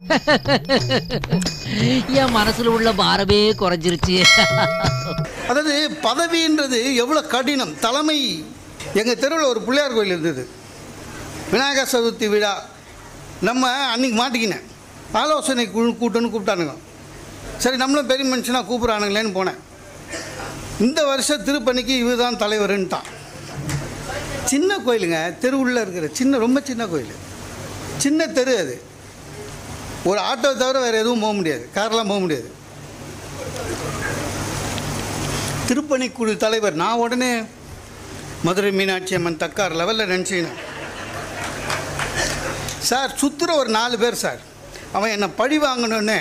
என் மனசுல உள்ள பாரமே குறைஞ்சிருச்சு அதாவது பதவின்றது எவ்வளோ கடினம் தலைமை எங்கள் தெருவில் ஒரு பிள்ளையார் கோயில் இருந்தது விநாயகர் சதுர்த்தி விழா நம்ம அன்னைக்கு மாட்டிக்கினேன் ஆலோசனை குழு கூட்டம்னு கூப்பிட்டானுங்க சரி நம்மளும் பெரிய மனுஷனாக கூப்பிட்றானுங்களேன்னு போனேன் இந்த வருஷம் திருப்பணிக்கு இவர் தான் தலைவருன்ட்டான் சின்ன கோயிலுங்க தெருவுள்ள இருக்கிற சின்ன ரொம்ப சின்ன கோயில் சின்ன தெரு அது ஒரு ஆட்டோ தவிர வேறு எதுவும் போக முடியாது கார்லாம் போக முடியாது திருப்பணிக்குழு தலைவர் நான் உடனே மதுரை மீனாட்சி அம்மன் தக்கார் லெவலில் நினச்சினேன் சார் சுற்றுற ஒரு நாலு பேர் சார் அவன் என்னை பழி வாங்கணுன்னு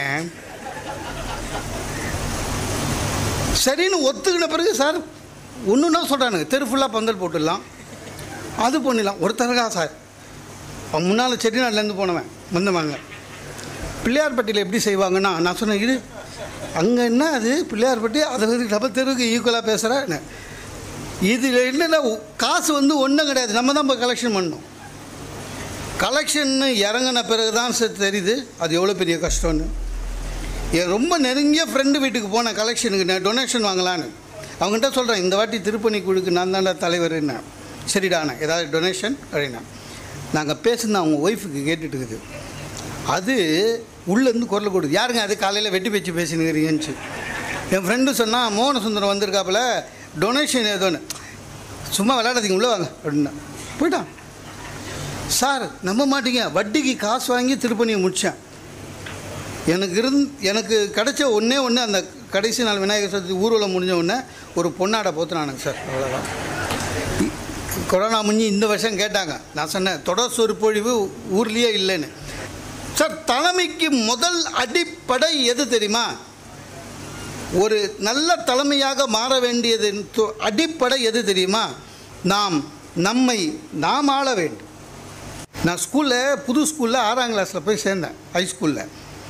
சரின்னு ஒத்துக்கின பிறகு சார் ஒன்றுன்னா சொல்கிறானுங்க தெரு ஃபுல்லாக பந்தல் போட்டுடலாம் அது பண்ணிடலாம் ஒருத்தருக்கா சார் அவன் முன்னால் செட்டிநாட்டிலேருந்து போனவன் வந்தவங்க பிள்ளையார்பட்டியில் எப்படி செய்வாங்கன்னா நான் சொன்னேன் இது அங்கே என்ன அது பிள்ளையார்பட்டி அதை வந்து நம்ம தெருவுக்கு ஈக்குவலாக பேசுகிறேன் இதில் என்னென்ன காசு வந்து ஒன்றும் கிடையாது நம்ம தான் போய் கலெக்ஷன் பண்ணணும் கலெக்ஷன் இறங்கின பிறகு தான் சார் தெரியுது அது எவ்வளோ பெரிய கஷ்டம்னு என் ரொம்ப நெருங்கிய ஃப்ரெண்டு வீட்டுக்கு போனேன் கலெக்ஷனுக்கு நான் டொனேஷன் வாங்கலான்னு அவங்ககிட்ட சொல்கிறேன் இந்த வாட்டி திருப்பணி குழுக்கு நான் தாண்டா தலைவர்னா சரிடாண்ணே ஏதாவது டொனேஷன் அப்படின்னா நாங்கள் பேசுனது அவங்க ஒய்ஃபுக்கு கேட்டுட்டு இருக்குது அது உள்ளேருந்து குரல் கொடுக்குது யாருங்க அது காலையில் வெட்டி பேச்சு பேசினுக்கிறீங்கன்னு என் ஃப்ரெண்டு சொன்னால் மோகன சுந்தரம் வந்திருக்காப்புல டொனேஷன் ஏதோன்னு சும்மா விளையாடாதீங்க உள்ளே வாங்க அப்படின்னா போயிட்டான் சார் நம்ப மாட்டீங்க வட்டிக்கு காசு வாங்கி திருப்பணியை முடித்தேன் எனக்கு இருந் எனக்கு கிடைச்ச ஒன்றே ஒன்று அந்த கடைசி நாள் விநாயகர் சதுர்த்தி ஊர்வலம் முடிஞ்ச உடனே ஒரு பொன்னாடை போத்துனானுங்க சார் அவ்வளோதான் இ- கொரோனா முடிஞ்சு இந்த வருஷம் கேட்டாங்க நான் சொன்னேன் தொடர் சொற்பொழிவு ஊர்லேயே இல்லைன்னு சார் தலைமைக்கு முதல் அடிப்படை எது தெரியுமா ஒரு நல்ல தலைமையாக மாற வேண்டியது து- அடிப்படை எது தெரியுமா நாம் நம்மை நாம் ஆள வேண்டும் நான் ஸ்கூலில் புது ஸ்கூலில் ஆறாம் கிளாஸில் போய் சேர்ந்தேன் ஹை ஸ்கூலில்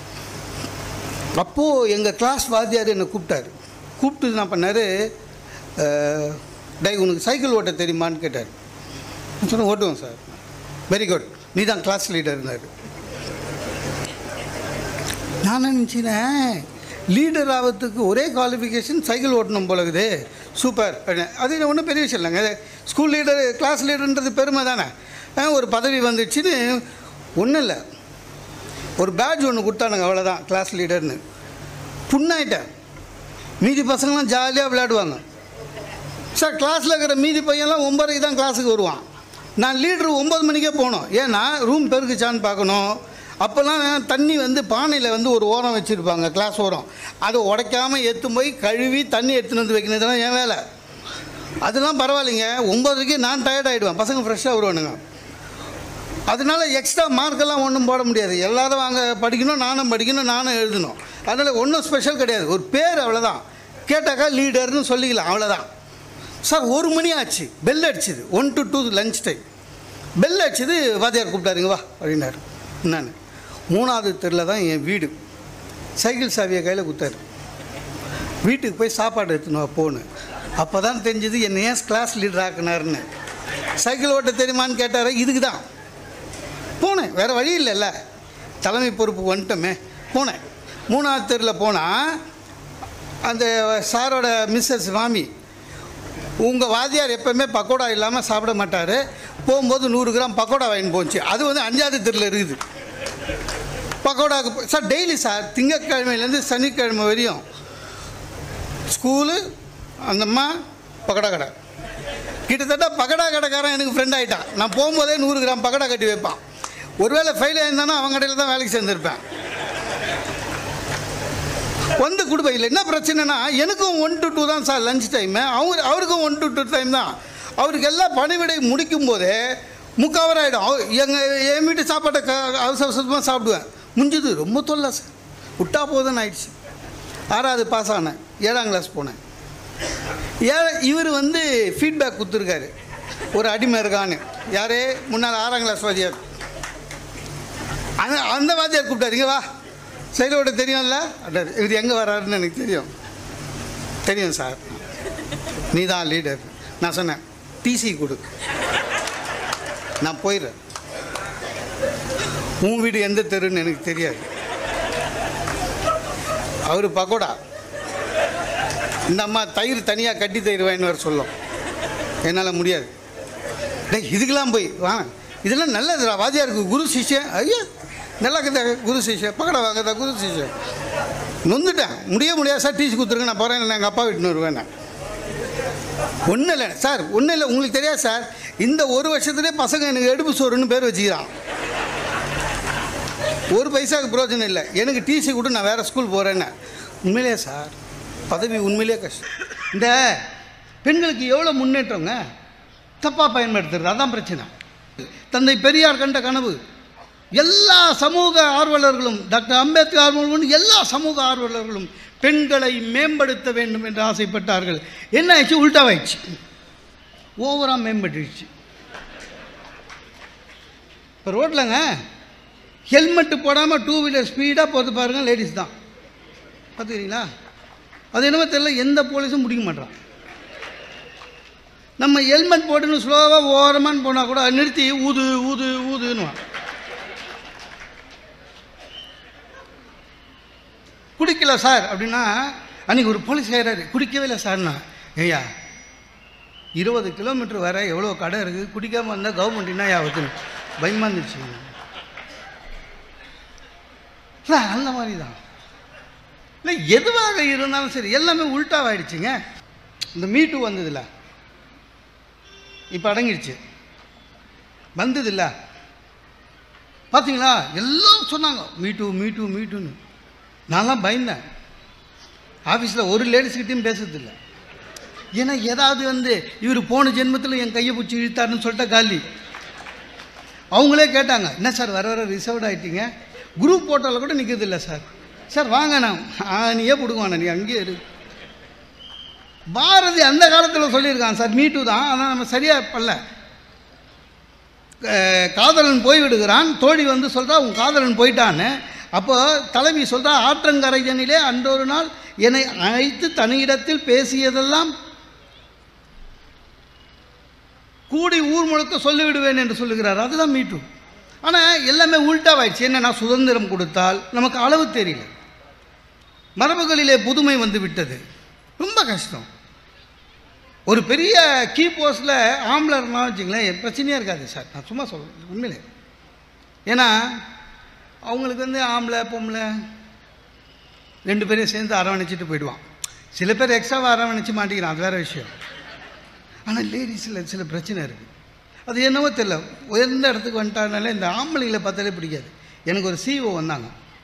அப்போது எங்கள் கிளாஸ் வாத்தியார் என்னை கூப்பிட்டாரு கூப்பிட்டு என்ன பண்ணார் டை உனக்கு சைக்கிள் ஓட்ட தெரியுமான்னு கேட்டார் நான் சொன்னேன் ஓட்டுவேன் சார் வெரி குட் நீ தான் கிளாஸ் லீடர்னாரு நான் நினச்சினேன் லீடர் ஆகிறதுக்கு ஒரே குவாலிஃபிகேஷன் சைக்கிள் ஓட்டணும் போலகுது சூப்பர் அப்படின்னு. அது ஒன்றும் பெரிய விஷயம் இல்லைங்க ஸ்கூல் லீடர் கிளாஸ் லீடர்ன்றது பெருமை தானே ஆ, ஒரு பதவி வந்துச்சுன்னு ஒன்றும் இல்லை ஒரு பேட்ஜ் ஒன்று கொடுத்தானுங்க அவ்வளோதான் கிளாஸ் லீடர்னு புண்ணாயிட்டேன் மீதி பசங்களாம் ஜாலியாக விளையாடுவாங்க சார் கிளாஸில் இருக்கிற மீதி பையன்லாம் ஒம்பதுக்கு தான் கிளாஸுக்கு வருவான் நான் லீட்ரு ஒம்பது மணிக்கே போகணும் ஏன்னா ரூம் பெருக்குச்சான்னு பார்க்கணும் அப்போல்லாம் தண்ணி வந்து பானையில் வந்து ஒரு ஓரம் வச்சுருப்பாங்க கிளாஸ் ஓரம் அதை உடைக்காமல் எடுத்துன்னு போய் கழுவி தண்ணி எடுத்துன்னு வந்து வைக்கணும் இதெல்லாம் என் வேலை அதெல்லாம் பரவாயில்லைங்க ஒம்பதுக்கு நான் டயர்ட் ஆகிடுவேன் பசங்க ஃப்ரெஷ்ஷாக வருவானுங்க அதனால எக்ஸ்ட்ரா மார்க்கெல்லாம் ஒன்றும் போட முடியாது எல்லாரும் வாங்க படிக்கணும் நானும் படிக்கணும் நானும் எழுதணும் அதனால் ஒன்றும் ஸ்பெஷல் கிடையாது ஒரு பேர் அவ்வளோதான் கேட்டாக்கா லீடர்னு சொல்லிக்கலாம் அவ்வளோதான் சார் ஒரு மணி ஆச்சு பெல் அடிச்சுது one to two lunch time bell அடிச்சது வாத்தியார் கூப்பிட்டாருங்க வா அப்படின்னாரு நான் மூணாவது தெருவில் தான் என் வீடு சைக்கிள் சாவியை கையில் கொடுத்தாரு வீட்டுக்கு போய் சாப்பாடு எடுத்துன்னு வா போன்னு அப்போ தான் தெரிஞ்சது என்னை ஏன் கிளாஸ் லீடர் ஆக்குனாருன்னு சைக்கிள் ஓட்ட தெரியுமான்னு கேட்டார் இதுக்கு தான் போனேன் வேறு வழி இல்லைல்ல தலைமை பொறுப்பு வந்துட்டோமே போனேன் மூணாவது தெருவில் போனால் அந்த சாரோட மிஸ்ஸஸ் மாமி உங்கள் வாத்தியார் எப்போவுமே பக்கோடா இல்லாமல் சாப்பிட மாட்டார் போகும்போது நூறு கிராம் பக்கோடா வாங்கின்னு போச்சு அது வந்து அஞ்சாவது தெருவில் இருக்குது பக்கோடாக்கு போ- சார் டெய்லி சார் திங்கட்கிழமையிலேருந்து சனிக்கிழமை வரையும் ஸ்கூலு அந்தம்மா பக்கோடா கடை கிட்டத்தட்ட பக்கடா கடைக்காரன் எனக்கு ஃப்ரெண்ட் ஆகிட்டான் நான் போகும்போதே நூறு கிராம் பக்கடா கட்டி வைப்பான் ஒருவேளை ஃபெயில் ஆயிருந்தானா அவன் கடையில் தான் வேலைக்கு சேர்ந்துருப்பேன் வந்து கொடுப்பேன் இல்லை என்ன பிரச்சனைனா எனக்கும் ஒன் டு டூ தான் சார் லஞ்ச் டைமு அவர் அவருக்கும் ஒன் டு டூ டைம் தான் அவருக்கு எல்லாம் பணிவிடை முடிக்கும் போதே முக்காவர் ஆகிடும் அவ எங்கள் என் வீட்டு சாப்பாட்டை க அவசர அவசரமாக சாப்பிடுவேன் முடிஞ்சது ரொம்ப தொல்லை சார் விட்டா போதுன்னு ஆயிடுச்சு ஆறாவது பாஸ் ஆனேன் ஏழாம் கிளாஸ் போனேன் ஏழை இவர் வந்து ஃபீட்பேக் கொடுத்துருக்காரு ஒரு அடிமை இருக்கான்னு யாரே முன்னால் ஆறாம் கிளாஸ் வாத்தியார் அந்த அந்த வாத்தியார் கூப்பிட்டாரு இங்கே வா சைடோட தெரியும்ல அப்படின்னாரு. இவர் எங்கே வர்றாருன்னு எனக்கு தெரியும் தெரியும் சார் நீ தான் லீடர் நான் சொன்னேன் டிசி கொடு நான் போயிடுறேன் உன் வீடு எந்த தெருன்னு எனக்கு தெரியாது அவர் பக்கோடா இந்த அம்மா தயிர் தனியாக கட்டி தயிர் வாங்கின்னு வர சொல்லும் என்னால் முடியாது டேய் இதுக்கெல்லாம் போய் வா இதெல்லாம் நல்லதுடா வாத்தியாருக்கு குரு சிஷ்யன் ஐயா நல்லா கதா குரு சிஷ்யன் பக்கடா வாங்கதா குரு சிஷ்யன் நொந்துட்டேன் முடிய முடியாது சார் டீச்சு கொடுத்துருங்க நான் போகிறேன் நான் எங்கள் அப்பா வீட்டுன்னு வருவேன் நான் ஒன்றும் இல்லை சார் ஒன்றும் இல்லை உங்களுக்கு தெரியாது சார் இந்த ஒரு வருஷத்துலேயே பசங்க எனக்கு எடுப்பு சோறுன்னு பேர் வச்சுக்கிறான் ஒரு பைசாவுக்கு பிரயோஜனம் இல்லை எனக்கு டிசி கூட நான் வேறு ஸ்கூல் போகிறேன்னு உண்மையிலே சார் பதவி உண்மையிலே கஷ்டம் இந்த பெண்களுக்கு எவ்வளோ முன்னேற்றங்க தப்பாக பயன்படுத்துறது அதான் பிரச்சனை தந்தை பெரியார் கண்ட கனவு எல்லா சமூக ஆர்வலர்களும் டாக்டர் அம்பேத்கர் ஆர்வலர்களும் எல்லா சமூக ஆர்வலர்களும் பெண்களை மேம்படுத்த வேண்டும் என்று ஆசைப்பட்டார்கள் என்ன ஆயிடுச்சு உல்டாவாயிடுச்சு ஓவராக மேம்பட்டுடுச்சு இப்போ ரோட்லங்க ஹெல்மெட்டு போடாமல் டூ வீலர் ஸ்பீடாக போகிறது பாருங்கள் லேடிஸ் தான் பார்த்துக்கிறீங்களா அது என்னமோ தெரியல எந்த போலீஸும் பிடிக்க மாட்டான் நம்ம ஹெல்மெட் போட்டுன்னு ஸ்லோவாக ஓரமான்னு போனால் கூட அதை நிறுத்தி ஊது ஊது ஊதுன்னுவான் குடிக்கல சார் அப்படின்னா அன்றைக்கி ஒரு போலீஸ் கேட்குறாரு குடிக்கவே இல்லை சார்னா ஏய்யா இருபது கிலோமீட்டர் வர எவ்வளோ கடை இருக்குது குடிக்காமல் வந்தால் கவர்மெண்ட் என்ன ஆகுதுன்னு பயமாக இருந்துச்சு இல்ல, அந்த மாதிரி தான் இல்லை எதுவாக இருந்தாலும் சரி எல்லாமே உல்ட்டாவாயிடுச்சுங்க இந்த மீட்டு வந்ததில்ல இப்போ அடங்கிடுச்சு வந்ததில்ல பார்த்தீங்களா எல்லாம் சொன்னாங்க மீட்டு மீட்டு மீட்டுன்னு நான்லாம் பயந்தேன் ஆஃபீஸில் ஒரு லேடிஸ்கிட்டையும் பேசுறதில்ல ஏன்னா ஏதாவது வந்து இவர் போன ஜென்மத்தில் என் கையை பிடிச்சி இழுத்தாருன்னு சொல்லிட்டு காலி அவங்களே கேட்டாங்க என்ன சார் வர வர ரிசர்வ்ட் ஆகிட்டீங்க குரூப் போட்டோவில் கூட நிற்கிறது இல்லை சார் சார் வாங்க நான் ஆ, நீயே பிடுங்குவாண்ணா நீ அங்கேயே இரு பாரதி அந்த காலத்தில் சொல்லியிருக்கான் சார் மீட்டு தான் ஆனால் நம்ம சரியாக பண்ணல அஹ், காதலன் போய் விடுகிறான் தோழி வந்து சொல்கிறா உன் காதலன் போயிட்டான்னு அப்போ தலைவி சொல்கிறா ஆற்றங்கரையனிலே அன்றொரு நாள் என்னை அழைத்து தனியிடத்தில் பேசியதெல்லாம் கூடி ஊர் முழுக்க சொல்லிவிடுவேன் என்று சொல்லுகிறார் அதுதான் மீட்டு ஆனால் எல்லாமே உல்டாவாயிடுச்சு என்னன்னா சுதந்திரம் கொடுத்தால் நமக்கு அளவு தெரியல மரபுகளிலே புதுமை வந்து விட்டது ரொம்ப கஷ்டம் ஒரு பெரிய கீ போஸ்டில் ஆம்பளை இருந்தால் வச்சுங்களேன் பிரச்சனையே இருக்காது சார் நான் சும்மா சொல்கிறேன் உண்மையிலே ஏன்னா அவங்களுக்கு வந்து ஆம்பளை பொம்பளை ரெண்டு பேரையும் சேர்ந்து அரவணைச்சிட்டு போயிடுவான் சில பேர் எக்ஸ்ட்ராவாக அரவணைச்சு மாட்டிக்கிறான் அது வேறு விஷயம் ஆனால் லேடிஸில் சில பிரச்சனை இருக்குது அது என்னவோ தெரியல உயர்ந்த இடத்துக்கு வந்துட்டாங்கனாலே இந்த ஆம்பளைங்களை பார்த்தாலே பிடிக்காது எனக்கு ஒரு சிஓ வந்தாங்க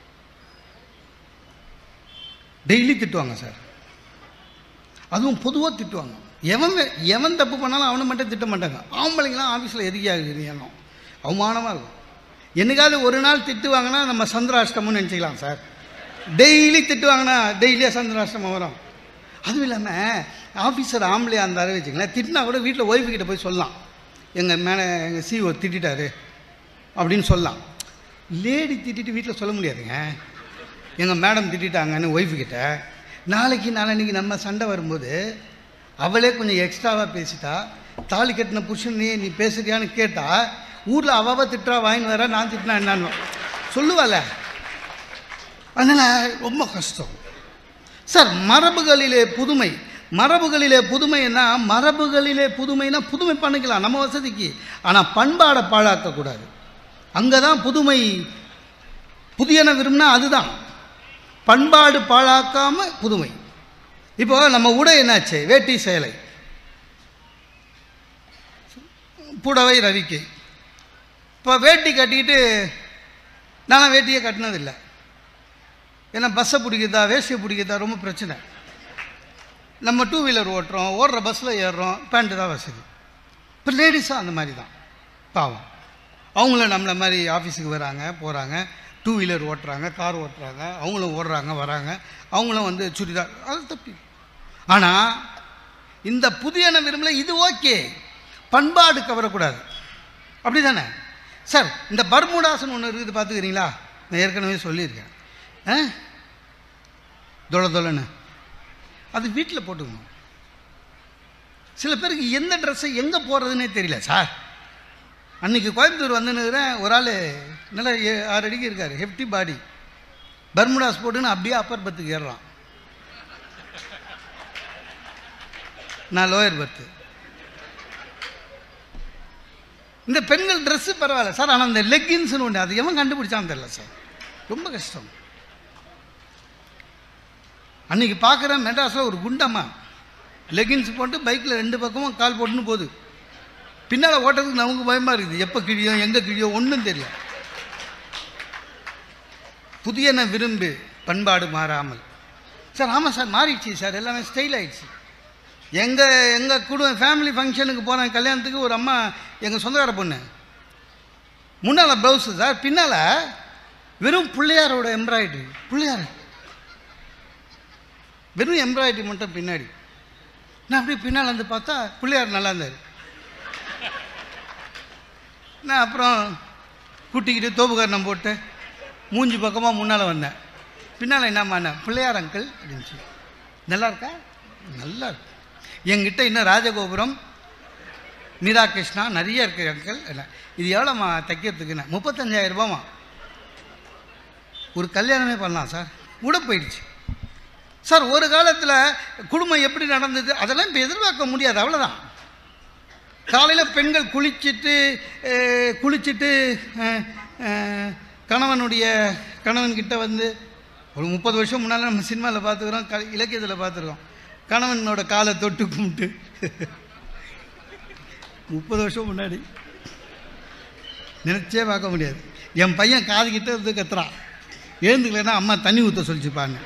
டெய்லி திட்டுவாங்க சார் அதுவும் பொதுவாக திட்டுவாங்க எவன் வே- எவன் தப்பு பண்ணாலும் அவனை மட்டும் திட்ட மாட்டாங்க ஆம்பளைங்களாம் ஆஃபீஸில் எரிக்காது எண்ணம் அவமானமாக இருக்கும் என்னைக்காவது ஒரு நாள் திட்டுவாங்கன்னா நம்ம சந்திராஷ்டமம்னு நினச்சிக்கலாம் சார் டெய்லி திட்டுவாங்கன்னா டெய்லியாக சந்திராஷ்டமம் வரும் அதுவும் இல்லாமல் ஆஃபீஸர் ஆம்பளையாக இருந்தாரு வச்சுங்களேன் திட்டினா கூட வீட்டில் ஒய்ஃபு கிட்ட போய் சொல்லலாம் எங்கள் மேலே எங்கள் சிஓ திட்டிட்டாரு அப்படின்னு சொல்லலாம் லேடி திட்டிட்டு வீட்டில் சொல்ல முடியாதுங்க எங்கள் மேடம் திட்டிட்டாங்கன்னு ஒய்ஃபு கிட்ட நாளைக்கு நாளன்னைக்கு நம்ம சண்டை வரும்போது அவளே கொஞ்சம் எக்ஸ்ட்ராவாக பேசிட்டா தாலி கட்டின புருஷனே நீ பேசுறியான்னு கேட்டா ஊரில் அவ திட்டுறா வாங்கின்னு வர நான் திட்டினா என்னன்னு சொல்லுவாள் அதனால் ரொம்ப கஷ்டம் சார் மரபுகளிலே புதுமை மரபுகளிலே புதுமைன்னா மரபுகளிலே புதுமைனா புதுமை பண்ணிக்கலாம் நம்ம வசதிக்கு ஆனால் பண்பாடை பாழாக்கக்கூடாது அங்கே தான் புதுமை புதியன விரும்பினா அதுதான் பண்பாடு பாழாக்காம புதுமை இப்போ நம்ம உடை என்னாச்சு வேட்டி சேலை புடவை ரவிக்கு இப்போ வேட்டி கட்டிக்கிட்டு நான் வேட்டியே கட்டினதில்லை ஏன்னா பஸ்ஸை பிடிக்குதா வேஷ்டியை பிடிக்குதா ரொம்ப பிரச்சனை நம்ம டூ வீலர் ஓட்டுறோம் ஓடுற பஸ்ஸில் ஏறுறோம் பேண்ட்டு தான் வசதி இப்போ லேடிஸாக அந்த மாதிரி தான் பாவம் அவங்களும் நம்மளை மாதிரி ஆஃபீஸுக்கு வராங்க போகிறாங்க டூ வீலர் ஓட்டுறாங்க கார் ஓட்டுறாங்க அவங்களும் ஓடுறாங்க வராங்க அவங்களும் வந்து சுடிதார் அது தப்பி ஆனால் இந்த புதியன விரும்பல இது ஓகே பண்பாடு கவரக்கூடாது அப்படி தானே சார் இந்த பர்முடாசன் ஒன்று இருக்குது பார்த்துக்கிறீங்களா நான் ஏற்கனவே சொல்லியிருக்கேன் ஆ தொலை தொலைன்னு அது வீட்டில் போட்டுக்கணும் சில பேருக்கு எந்த ட்ரெஸ்ஸை எங்கே போடுறதுனே தெரியல சார் அன்னைக்கு கோயம்புத்தூர் வந்துன்னுக்கிறேன் ஒரு ஆள் நல்லா ஏ- ஆறு அடிக்கு இருக்கார் ஹெஃப்டி பாடி பர்முடாஸ் போட்டுன்னு அப்படியே அப்பர் பத்துக்கு ஏறுறான் நான் லோயர் பர்த்து இந்த பெண்கள் ட்ரெஸ்ஸு பரவாயில்ல சார் ஆனால் இந்த லெக்கின்ஸ்னு ஒன்று அது எவன் கண்டுபிடிச்சான்னு தெரியல சார் ரொம்ப கஷ்டம் அன்னைக்கு பார்க்குறேன் மெட்ராஸில் ஒரு குண்டம்மா லெகின்ஸ் போட்டு பைக்கில் ரெண்டு பக்கமும் கால் போட்டுன்னு போகுது பின்னால் ஓட்டுறதுக்கு நமக்கு பயமாக இருக்குது எப்போ கிழியும் எங்கே கிழியும் ஒன்றும் தெரியல புதியன விரும்பு பண்பாடு மாறாமல் சார் ஆமாம் சார் மாறிடுச்சு சார் எல்லாமே ஸ்டைல் ஆயிடுச்சு எங்கள் எங்கள் குடும்பம் ஃபேமிலி ஃபங்க்ஷனுக்கு போன கல்யாணத்துக்கு ஒரு அம்மா எங்கள் சொந்தக்கார பொண்ணு முன்னால் ப்ளவுஸு சார் பின்னால் வெறும் பிள்ளையாரோட எம்ப்ராய்டரி பிள்ளையார் வெறும் எம்ப்ராய்டரி மட்டும் பின்னாடி நான் அப்படியே பின்னால் வந்து பார்த்தா பிள்ளையார் நல்லா இருந்தார் நான் அப்புறம் கூட்டிக்கிட்டு தோப்புக்காரணம் போட்டு மூஞ்சி பக்கமாக முன்னால் வந்தேன் பின்னால் என்ன பண்ணேன் பிள்ளையார் அங்கிள் அப்படின்னு சொல்லி நல்லா இருக்கா நல்லா இருக்கு என்கிட்ட இன்னும் ராஜகோபுரம் மீரா கிருஷ்ணா நிறைய இருக்கு அங்கிள் என்ன இது எவ்வளோம்மா தைக்கிறதுக்குன்னு முப்பத்தஞ்சாயிரம் ரூபாமா ஒரு கல்யாணமே பண்ணலாம் சார் கூட போயிடுச்சு சார் ஒரு காலத்தில் குடும்பம் எப்படி நடந்தது அதெல்லாம் இப்போ எதிர்பார்க்க முடியாது அவ்வளோதான் காலையில் பெண்கள் குளிச்சுட்டு அஹ், குளிச்சுட்டு அஹ், அஹ், கணவனுடைய கணவன்கிட்ட வந்து ஒரு முப்பது வருஷம் முன்னால் நம்ம சினிமாவில் பார்த்துக்கிறோம் க இலக்கியத்தில் பார்த்துருக்கோம் கணவனோட காலை தொட்டு கும்பிட்டு முப்பது வருஷம் முன்னாடி நினச்சே பார்க்க முடியாது என் பையன் காதுகிட்ட இருந்து கத்துறான் எழுந்துக்கலைன்னா அம்மா தண்ணி ஊற்ற சொல்லிச்சுப்பான்னு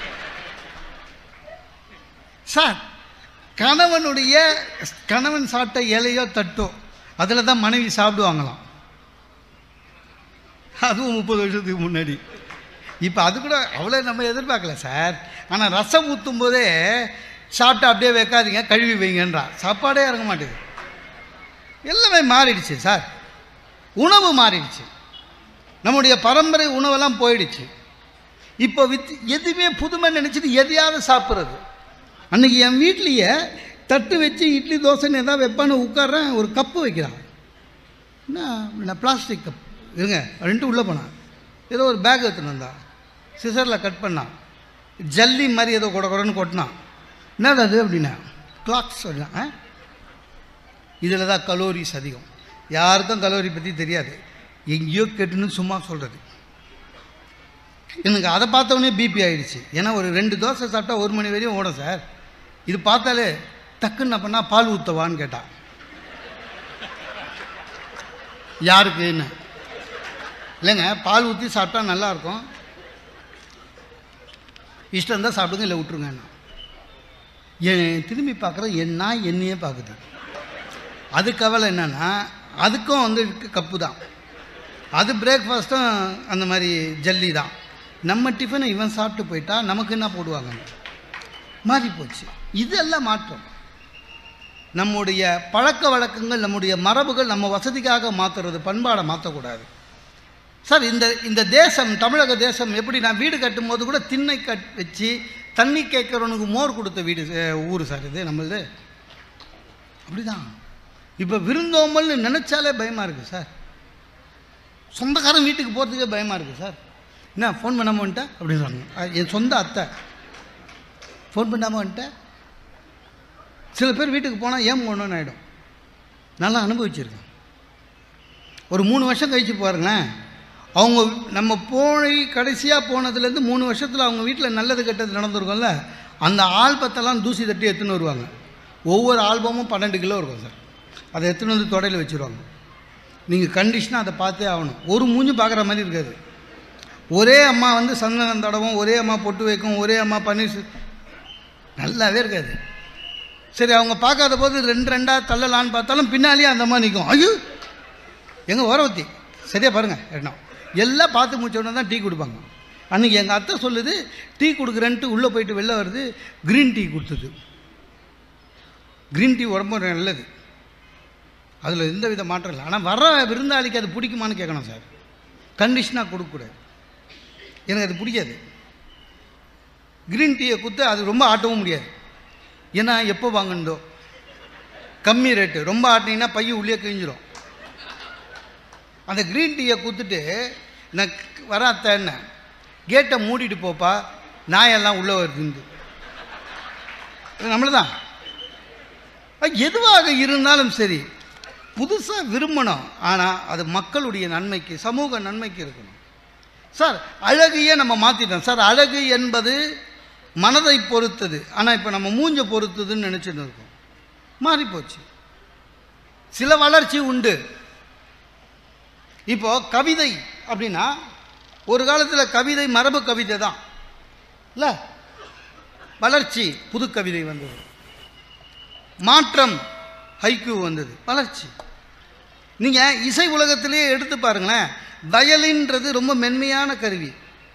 சார் கணவனுடைய கணவன் சாப்பிட்ட இலையோ தட்டோ அதில் தான் மனைவி சாப்பிடுவாங்களாம் அதுவும் முப்பது வருஷத்துக்கு முன்னாடி இப்போ அது கூட அவ்வளோ நம்ம எதிர்பார்க்கல சார் ஆனால் ரசம் ஊற்றும் போதே சாப்பிட்டு அப்படியே வைக்காதீங்க கழுவி வைங்கன்றா சாப்பாடே இறங்க மாட்டேது எல்லாமே மாறிடுச்சு சார் உணவு மாறிடுச்சு நம்முடைய பரம்பரை உணவெல்லாம் போயிடுச்சு இப்போ வித் எதுவுமே புதுமை நினச்சிட்டு எதையாவது சாப்பிட்றது அன்றைக்கி என் வீட்லேயே தட்டு வச்சு இட்லி தோசைன்னு எதாவது வைப்பான்னு உட்கார்றேன் ஒரு கப்பு வைக்கிறான் என்ன என்ன பிளாஸ்டிக் கப் இருங்க ரெண்டு உள்ளே போனான் ஏதோ ஒரு பேக் எடுத்துன்னு வந்தா சிசரில் கட் பண்ணான் ஜல்லி மாதிரி ஏதோ கொட கொடன்னு கொட்டினான் என்னது அது அப்படின்னா கிளாக்ஸ் அப்படின்னா இதில் தான் கலோரிஸ் அதிகம் யாருக்கும் கலோரி பற்றி தெரியாது எங்கேயோ கெட்டுன்னு சும்மா சொல்கிறது எனக்கு அதை பார்த்தவொடனே பிபி ஆயிடுச்சு ஏன்னா ஒரு ரெண்டு தோசை சாப்பிட்டா ஒரு மணி வரையும் ஓடும் சார் இது பார்த்தாலே டக்குன்னு பண்ணா பால் ஊற்றவான்னு கேட்டான் யாருக்குன்னு இல்லைங்க பால் ஊற்றி சாப்பிட்டா நல்லாயிருக்கும் இஷ்டம் இருந்தால் சாப்பிடுங்க இல்லை விட்ருங்க என் திரும்பி பார்க்குற என் நாய் என்னையே பார்க்குது அது கவலை என்னன்னா அதுக்கும் வந்து கப்பு தான் அது பிரேக்ஃபாஸ்ட்டும் அந்த மாதிரி ஜல்லி தான் நம்ம டிஃபனை இவன் சாப்பிட்டு போயிட்டா நமக்கு என்ன போடுவாங்க மாறி போச்சு இதெல்லாம் மாற்றம் நம்முடைய பழக்க வழக்கங்கள் நம்முடைய மரபுகள் நம்ம வசதிக்காக மாற்றுறது பண்பாடை மாற்றக்கூடாது சார் இந்த இந்த தேசம் தமிழக தேசம் எப்படி நான் வீடு கட்டும்போது கூட திண்ணை கட் வச்சு தண்ணி கேட்குறவனுக்கு மோர் கொடுத்த வீடு அஹ், ஊர் சார் இது நம்மளது அப்படிதான் இப்போ விருந்தோம்பல்னு நினச்சாலே பயமாக இருக்குது சார் சொந்தக்காரன் வீட்டுக்கு போகிறதுக்கே பயமாக இருக்குது சார் என்ன ஃபோன் பண்ணாமல் வந்துட்டேன் அப்படின்றாங்க அஹ், என் சொந்த அத்தை ஃபோன் பண்ணாமல் வந்துட்டேன் சில பேர் வீட்டுக்கு போனால் ஏன் போகணும்னு ஆகிடும் நல்லா அனுபவிச்சிருக்கேன் ஒரு மூணு வருஷம் கழிச்சு பாருங்களேன் அவங்க நம்ம போய் கடைசியாக போனதுலேருந்து மூணு வருஷத்தில் அவங்க வீட்டில் நல்லது கெட்டது நடந்திருக்கும்ல அந்த ஆல்பத்தெல்லாம் தூசி தட்டி எடுத்துன்னு வருவாங்க ஒவ்வொரு ஆல்பமும் பன்னெண்டு கிலோ இருக்கும் சார் அதை எடுத்துன்னு வந்து தொடையில் வச்சுருவாங்க நீங்கள் கண்டிஷனாக அதை பார்த்தே ஆகணும் ஒரு மூஞ்சி பார்க்குற மாதிரி இருக்காது ஒரே அம்மா வந்து சந்தனம் தடவும் ஒரே அம்மா பொட்டு வைக்கும் ஒரே அம்மா பன்னீர் செ- நல்லாவே இருக்காது சரி அவங்க பார்க்காத போது ரெண்டு ரெண்டாக தள்ளலான்னு பார்த்தாலும் பின்னாலேயே அந்த அம்மா நிற்கும் ஐயோ எங்கள் ஓரவத்தி சரியா பாருங்கள் எண்ணம் எல்லாம் பார்த்து முடிச்சோடனே தான் டீ கொடுப்பாங்க அன்றைக்கி எங்கள் அத்தை சொல்லுது டீ கொடுக்குறேன்ட்டு உள்ளே போயிட்டு வெளில வருது க்ரீன் டீ கொடுத்தது க்ரீன் டீ உடம்பு நல்லது அதில் எந்த வித மாற்றம் இல்லை ஆனால் வர விருந்தாளிக்கு அது பிடிக்குமான்னு கேட்கணும் சார் கண்டிஷனாக கொடுக்கக்கூடாது எனக்கு அது பிடிக்காது க்ரீன் டீயை கொடுத்து அது ரொம்ப ஆட்டவும் முடியாது ஏன்னா எப்போ வாங்கணுதோ கம்மி ரேட்டு ரொம்ப ஆட்டினீங்கன்னா பையன் உள்ளே கிழிஞ்சிரும் அந்த க்ரீன் டீயை கொடுத்துட்டு நான் வர அத்தை என்ன கேட்டை மூடிட்டு போப்பா நாயெல்லாம் உள்ளே வருது நம்மள தான் எதுவாக இருந்தாலும் சரி புதுசாக விரும்பணும் ஆனால் அது மக்களுடைய நன்மைக்கு சமூக நன்மைக்கு இருக்கணும் சார் அழகையே நம்ம மாற்றிட்டோம் சார் அழகு என்பது மனதை பொறுத்தது ஆனால் இப்போ நம்ம மூஞ்ச பொறுத்ததுன்னு நினச்சிட்டு இருக்கோம் மாறி போச்சு சில வளர்ச்சி உண்டு இப்போ கவிதை அப்படின்னா ஒரு காலத்தில் கவிதை மரபு கவிதை தான் இல்லை வளர்ச்சி புது கவிதை வந்தது மாற்றம் ஹைக்கூ வந்தது வளர்ச்சி நீங்கள் இசை உலகத்திலே எடுத்து பாருங்களேன் வயலின்றது ரொம்ப மென்மையான கருவி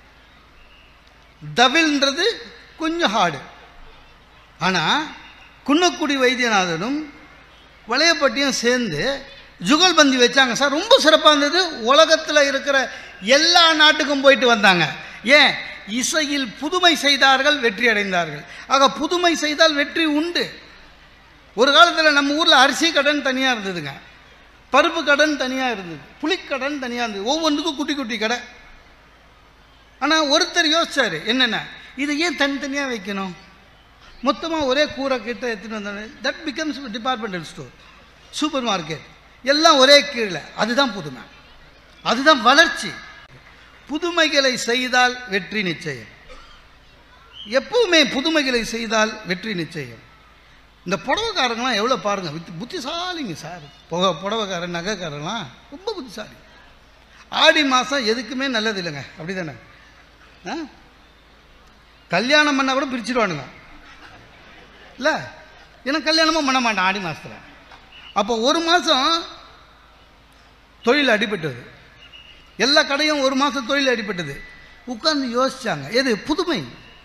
தவில்ன்றது கொஞ்சம் ஹார்டு ஆனால் குன்னக்குடி வைத்தியநாதனும் வளையப்பட்டியும் சேர்ந்து ஜுகல்பந்தி வச்சாங்க சார் ரொம்ப சிறப்பாக இருந்தது உலகத்தில் இருக்கிற எல்லா நாட்டுக்கும் போயிட்டு வந்தாங்க ஏன் இசையில் புதுமை செய்தார்கள் வெற்றி அடைந்தார்கள் ஆக புதுமை செய்தால் வெற்றி உண்டு ஒரு காலத்தில் நம்ம ஊரில் அரிசி கடன் தனியாக இருந்ததுங்க பருப்பு கடன் தனியாக இருந்தது புளிக்கடன் தனியாக இருந்தது ஒவ்வொன்றுக்கும் குட்டி குட்டி கடை ஆனால் ஒருத்தர் யோசிச்சார் என்னென்ன இதை ஏன் தனித்தனியாக வைக்கணும் மொத்தமாக ஒரே கூரை கிட்ட எடுத்துகிட்டு வந்தாங்க that becomes departmental store super market எல்லாம் ஒரே கீழே அதுதான் புதுமை அதுதான் வளர்ச்சி புதுமைகளை செய்தால் வெற்றி நிச்சயம் எப்பவுமே புதுமைகளை செய்தால் வெற்றி நிச்சயம் இந்த புடவைக்காரங்களாம் எவ்வளோ பாருங்கள் வித் புத்திசாலிங்க சார் புக புடவைக்காரன் நகைக்காரங்களாம் ரொம்ப புத்திசாலி ஆடி மாதம் எதுக்குமே நல்லது இல்லைங்க அப்படி தானே ஆ கல்யாணம் பண்ணால் கூட பிரிச்சிடுவானுங்க இல்லை ஏன்னா கல்யாணமும் பண்ண மாட்டான் ஆடி மாதத்தில் அப்போ ஒரு மாதம் தொழில் அடிபட்டது எல்லா கடையும் ஒரு மாதம் தொழில் அடிபட்டது உட்கார்ந்து யோசிச்சாங்க எது புதுமை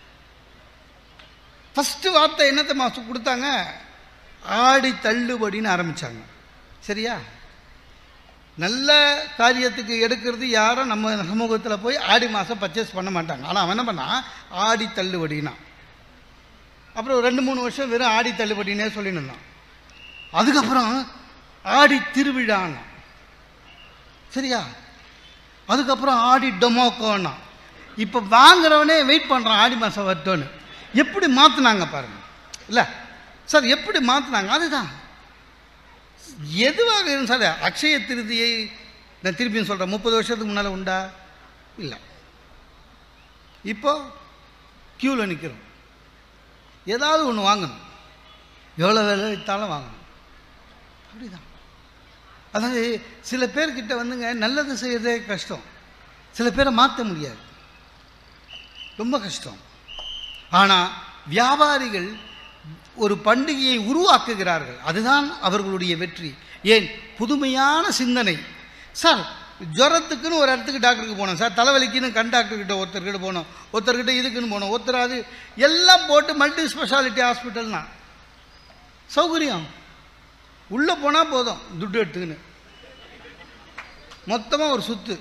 ஃபஸ்ட்டு வார்த்தை என்னத்தை மாதம் கொடுத்தாங்க ஆடி தள்ளுபடின்னு ஆரம்பித்தாங்க சரியா நல்ல காரியத்துக்கு எடுக்கிறது யாரும் நம்ம சமூகத்தில் போய் ஆடி மாதம் பர்ச்சேஸ் பண்ண மாட்டாங்க ஆனால் அவன் என்ன பண்ணான் ஆடி தள்ளுபடினா அப்புறம் ஒரு ரெண்டு மூணு வருஷம் வெறும் ஆடி தள்ளுபடினே சொல்லின்னு இருந்தான் அதுக்கப்புறம் ஆடி திருவிழான்னா சரியா அதுக்கப்புறம் ஆடி டொமோக்கோன்னா இப்போ வாங்குறவனே வெயிட் பண்ணுறான் ஆடி மாதம் வரட்டோன்னு எப்படி மாற்றினாங்க பாருங்க இல்லை சார் எப்படி மாற்றினாங்க அதுதான் எதுவாக இருந்தாலும் அக்ஷய திருதியை நான் திருப்பியும் சொல்கிறேன் முப்பது வருஷத்துக்கு முன்னால் உண்டா இல்லை இப்போ க்யூவில் நிற்கிறோம் ஏதாவது ஒன்று வாங்கணும் எவ்வளோ விலை விற்றாலும் வாங்கணும் அப்படிதான் அதாவது சில பேர்கிட்ட வந்துங்க நல்லது செய்யறதே கஷ்டம் சில பேரை மாற்ற முடியாது ரொம்ப கஷ்டம் ஆனால் வியாபாரிகள் ஒரு பண்டிகையை உருவாக்குகிறார்கள் அதுதான் அவர்களுடைய வெற்றி ஏன் புதுமையான சிந்தனை சார் ஜுரத்துக்குன்னு ஒரு இடத்துக்கு டாக்டருக்கு போனோம் சார் தலைவலிக்குன்னு கண் டாக்டர்கிட்ட ஒருத்தர்கிட்ட போனோம் ஒருத்தர்கிட்ட இதுக்குன்னு போனோம் ஒருத்தர் அது எல்லாம் போட்டு மல்டி ஸ்பெஷாலிட்டி ஹாஸ்பிட்டல்னா சௌகரியம் உள்ளே போனால் போதும் துட்டு எடுத்துக்கின்னு மொத்தமாக ஒரு சுத்து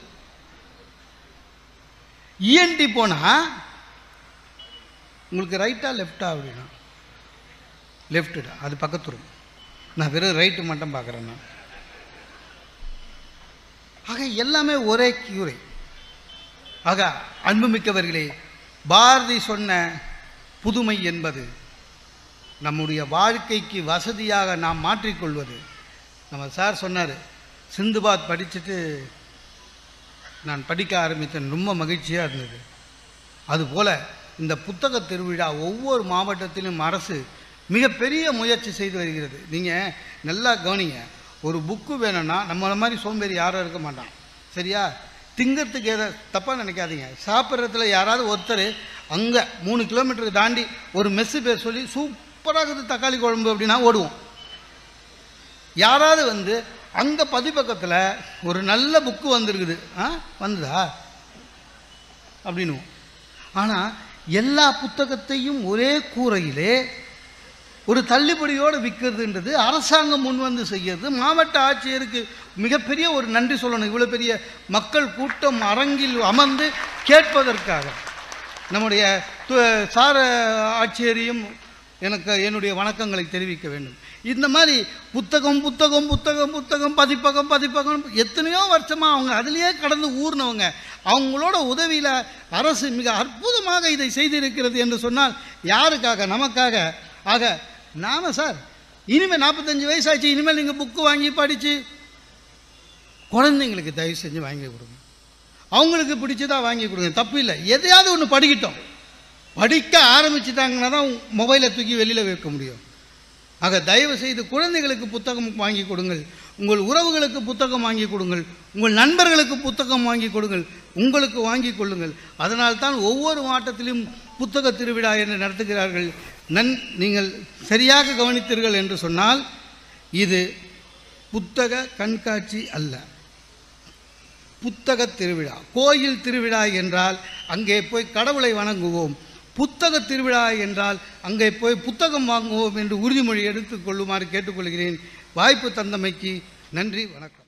இஎன்டி போனால் உங்களுக்கு ரைட்டா லெஃப்டா அப்படின்னா லெஃப்ட்டுடா அது பக்கத்து room. நான் வெறும் ரைட்டு மட்டும் பார்க்குறேன் நான் ஆக எல்லாமே ஒரே கியூரை ஆக அன்புமிக்கவர்களே பாரதி சொன்ன புதுமை என்பது நம்முடைய வாழ்க்கைக்கு வசதியாக நாம் மாற்றிக்கொள்வது நம்ம சார் சொன்னார் சிந்துபாத் படிச்சுட்டு நான் படிக்க ஆரம்பித்தேன் ரொம்ப மகிழ்ச்சியாக இருந்தது அதுபோல் இந்த புத்தக திருவிழா ஒவ்வொரு மாவட்டத்திலும் அரசு மிகப்பெரிய முயற்சி செய்து வருகிறது நீங்கள் நல்லா கவனிங்க ஒரு புக்கு வேணும்னா நம்மளை மாதிரி சோம்பேறி யாரும் இருக்க மாட்டான் சரியா திங்கிறதுக்கு எதை தப்பாக நினைக்காதீங்க சாப்பிட்றதுல யாராவது ஒருத்தர் அங்கே மூணு கிலோமீட்டருக்கு தாண்டி ஒரு மெஸ்ஸு பேர் சொல்லி சூப்பராக இருக்குது தக்காளி குழம்பு அப்படின்னா ஓடுவோம் யாராவது வந்து அங்கே பதிப்பக்கத்தில் ஒரு நல்ல புக்கு வந்திருக்குது ஆ வந்ததா அப்படின்னுவோம் ஆனால் எல்லா புத்தகத்தையும் ஒரே கூரையிலே ஒரு தள்ளுபடியோடு விற்கிறதுன்றது அரசாங்கம் முன் வந்து செய்கிறது மாவட்ட ஆட்சியருக்கு மிகப்பெரிய ஒரு நன்றி சொல்லணும் இவ்வளோ பெரிய மக்கள் கூட்டம் அரங்கில் அமர்ந்து கேட்பதற்காக நம்முடைய து- சார ஆட்சியரையும் எனக்கு என்னுடைய வணக்கங்களை தெரிவிக்க வேண்டும் இந்த மாதிரி புத்தகம் புத்தகம் புத்தகம் புத்தகம் பதிப்பகம் பதிப்பகம் எத்தனையோ வருஷமாக அவங்க அதுலேயே கடந்து ஊர்னவங்க அவங்களோட உதவியில் அரசு மிக அற்புதமாக இதை செய்திருக்கிறது என்று சொன்னால் யாருக்காக நமக்காக ஆக நாம சார் இனிமேல் நாற்பத்தஞ்சு வயசாச்சு இனிமேல் நீங்கள் புக்கு வாங்கி படித்து குழந்தைங்களுக்கு தயவு செஞ்சு வாங்கி கொடுங்க அவங்களுக்கு பிடிச்சதா வாங்கி கொடுங்க தப்பு இல்லை எதையாவது ஒன்று படிக்கட்டும் படிக்க ஆரம்பிச்சிட்டாங்கன்னா தான் மொபைலை தூக்கி வெளியில் வைக்க முடியும் ஆக தயவு செய்து குழந்தைகளுக்கு புத்தகம் வாங்கி கொடுங்கள் உங்கள் உறவுகளுக்கு புத்தகம் வாங்கி கொடுங்கள் உங்கள் நண்பர்களுக்கு புத்தகம் வாங்கி கொடுங்கள் உங்களுக்கு வாங்கி கொள்ளுங்கள் அதனால்தான் ஒவ்வொரு மாவட்டத்திலும் புத்தக திருவிழா என்று நடத்துகிறார்கள் நன் நீங்கள் சரியாக கவனித்தீர்கள் என்று சொன்னால் இது புத்தக கண்காட்சி அல்ல புத்தக திருவிழா கோயில் திருவிழா என்றால் அங்கே போய் கடவுளை வணங்குவோம் புத்தக திருவிழா என்றால் அங்கே போய் புத்தகம் வாங்குவோம் என்று உறுதிமொழி எடுத்துக் கொள்ளுமாறு கேட்டுக்கொள்கிறேன் வாய்ப்பு தந்தமைக்கு நன்றி வணக்கம்